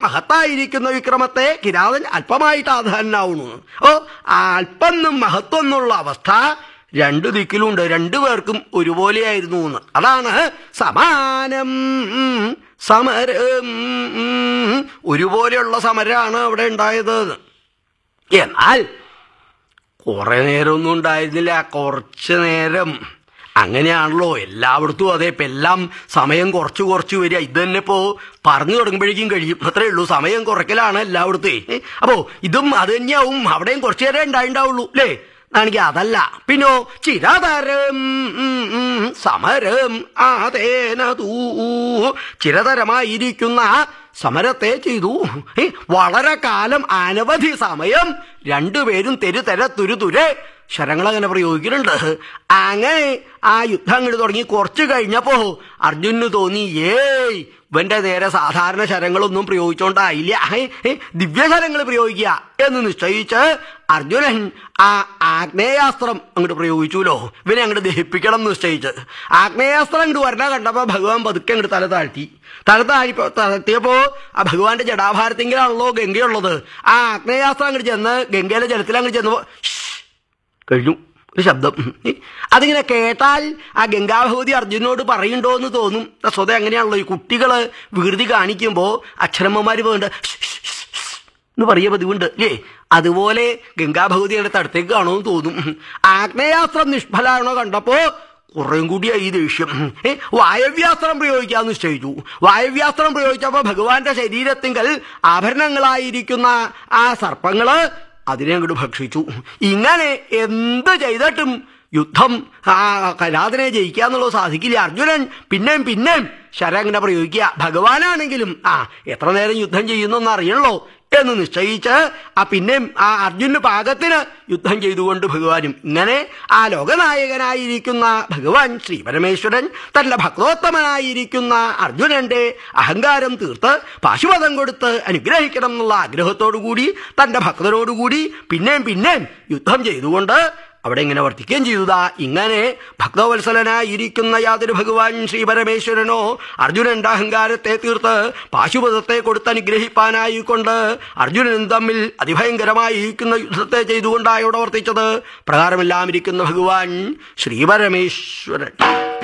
മഹത്തായിരിക്കുന്ന വിക്രമത്തെ കിരാതൻ അല്പമായിട്ട് ആധാരനാവുന്നു ഓ ആ അല്പം മഹത്വം എന്നുള്ള അവസ്ഥ രണ്ടു ദിക്കിലുണ്ട് രണ്ടു പേർക്കും ഒരുപോലെയായിരുന്നു എന്ന് അതാണ് സമാനം സമരം ഒരുപോലെയുള്ള സമരമാണ് അവിടെ ഉണ്ടായത് എന്നാൽ കുറെ നേരമൊന്നും ഉണ്ടായിരുന്നില്ല കുറച്ച് നേരം അങ്ങനെയാണല്ലോ എല്ലായിടത്തും അതെ ഇപ്പം എല്ലാം സമയം കുറച്ച് കുറച്ച് വരിക ഇത് തന്നെ ഇപ്പോൾ പറഞ്ഞു തുടങ്ങുമ്പോഴേക്കും കഴിയും അത്രേ ഉള്ളൂ സമയം കുറയ്ക്കലാണ് എല്ലായിടത്തും അപ്പോൾ ഇതും അത് തന്നെയാവും അവിടെയും കുറച്ച് നേരം ഉണ്ടായിണ്ടാവുള്ളൂ അല്ലേ ആണെങ്കിൽ അതല്ല പിന്നോ ചിരതരം സമരം ആതേനതൂ ചിരതരമായിരിക്കുന്ന സമരത്തെ ചെയ്തു ഏ, വളരെ കാലം അനവധി സമയം രണ്ടുപേരും തെരുതെര തുരുതുരെ ശരങ്ങളങ്ങനെ പ്രയോഗിക്കുന്നുണ്ട് അങ്ങനെ ആ യുദ്ധം അങ്ങോട്ട് തുടങ്ങി കുറച്ച് കഴിഞ്ഞപ്പോ അർജുനന് തോന്നി ഏയ് ഇവന്റെ നേരെ സാധാരണ ശരങ്ങളൊന്നും പ്രയോഗിച്ചോണ്ടായില്ല ഏ, ഏ, ദിവ്യശരങ്ങൾ പ്രയോഗിക്കുക എന്ന് നിശ്ചയിച്ച് അർജുനൻ ആ ആഗ്നേയാസ്ത്രം അങ്ങോട്ട് പ്രയോഗിച്ചുല്ലോ ഇവനെ അങ്ങോട്ട് ദഹിപ്പിക്കണം എന്ന് നിശ്ചയിച്ച് ആഗ്നേയാസ്ത്രം അങ്ങോട്ട് വരണ കണ്ടപ്പോ ഭഗവാൻ പതുക്കെ അങ്ങോട്ട് തല താഴ്ത്തി തല താഴ്പ്പോ താഴ്ത്തിയപ്പോ ആ ഭഗവാന്റെ ജടാഭാരത്തെങ്കിലാണല്ലോ ഗംഗയുള്ളത് ആ ആഗ്നേയാസ്ത്രം അങ്ങോട്ട് ചെന്ന് ഗംഗയിലെ ജലത്തിൽ അങ്ങോട്ട് ചെന്നപ്പോ ഷ്ഷ് കഴിഞ്ഞു ഒരു ശബ്ദം അതിങ്ങനെ കേട്ടാൽ ആ ഗംഗാഭഗവതി അർജുനോട് പറയുണ്ടോ എന്ന് തോന്നും സ്വതം അങ്ങനെയാണല്ലോ ഈ കുട്ടികള് വികൃതി കാണിക്കുമ്പോൾ അക്ഷരമ്മമാര് പോകുന്നുണ്ട് എന്ന് പറയുക പതിവുണ്ട് അല്ലേ അതുപോലെ ഗംഗാഭഗവതിയുടെ തടത്തേക്ക് കാണുമെന്ന് തോന്നും ആഗ്നേയാസ്ത്രം നിഷ്ഫലാണോ കണ്ടപ്പോ കുറേം കൂടിയായി ഈ ദേഷ്യം ഏ, വായവ്യാസ്ത്രം പ്രയോഗിക്കാന്ന് നിശ്ചയിച്ചു വായവ്യാസ്ത്രം പ്രയോഗിച്ചപ്പോ ഭഗവാന്റെ ശരീരത്തിങ്കൽ ആഭരണങ്ങളായിരിക്കുന്ന ആ സർപ്പങ്ങള് അതിനെ അങ്ങോട്ട് ഭക്ഷിച്ചു ഇങ്ങനെ എന്ത് ചെയ്തിട്ടും യുദ്ധം ആ കലാതിനെ ജയിക്കാന്നുള്ളത് സാധിക്കില്ല അർജുനൻ പിന്നെയും പിന്നെയും ശരം അങ്ങനെ പ്രയോഗിക്കുക ഭഗവാനാണെങ്കിലും ആ എത്ര നേരം യുദ്ധം ചെയ്യുന്നൊന്നും അറിയണല്ലോ എന്ന് നിശ്ചയിച്ച് ആ പിന്നെയും ആ അർജുന് പാകത്തിന് യുദ്ധം ചെയ്തുകൊണ്ട് ഭഗവാനും ഇങ്ങനെ ആ ലോകനായകനായിരിക്കുന്ന ഭഗവാൻ ശ്രീ പരമേശ്വരൻ തന്റെ ഭക്തോത്തമനായിരിക്കുന്ന അർജുനന്റെ അഹങ്കാരം തീർത്ത് പാശുപതം കൊടുത്ത് അനുഗ്രഹിക്കണം എന്നുള്ള ആഗ്രഹത്തോടു കൂടി തന്റെ ഭക്തരോടുകൂടി പിന്നെയും പിന്നെയും യുദ്ധം ചെയ്തുകൊണ്ട് അവിടെ ഇങ്ങനെ വർത്തിക്കുകയും ചെയ്തതാ ഇങ്ങനെ ഭക്തവത്സലനായിരിക്കുന്ന യാതൊരു ഭഗവാൻ ശ്രീ പരമേശ്വരനോ അർജുനന്റെ അഹങ്കാരത്തെ തീർത്ത് പാശുപതത്തെ കൊടുത്ത് അനുഗ്രഹിപ്പാനായിക്കൊണ്ട് അർജുനനും തമ്മിൽ അതിഭയങ്കരമായിരിക്കുന്ന യുദ്ധത്തെ ചെയ്തുകൊണ്ടാണ് ഇവിടെ വർത്തിച്ചത് പ്രകാരമെല്ലാം ഇരിക്കുന്ന ഭഗവാൻ ശ്രീ പരമേശ്വരൻ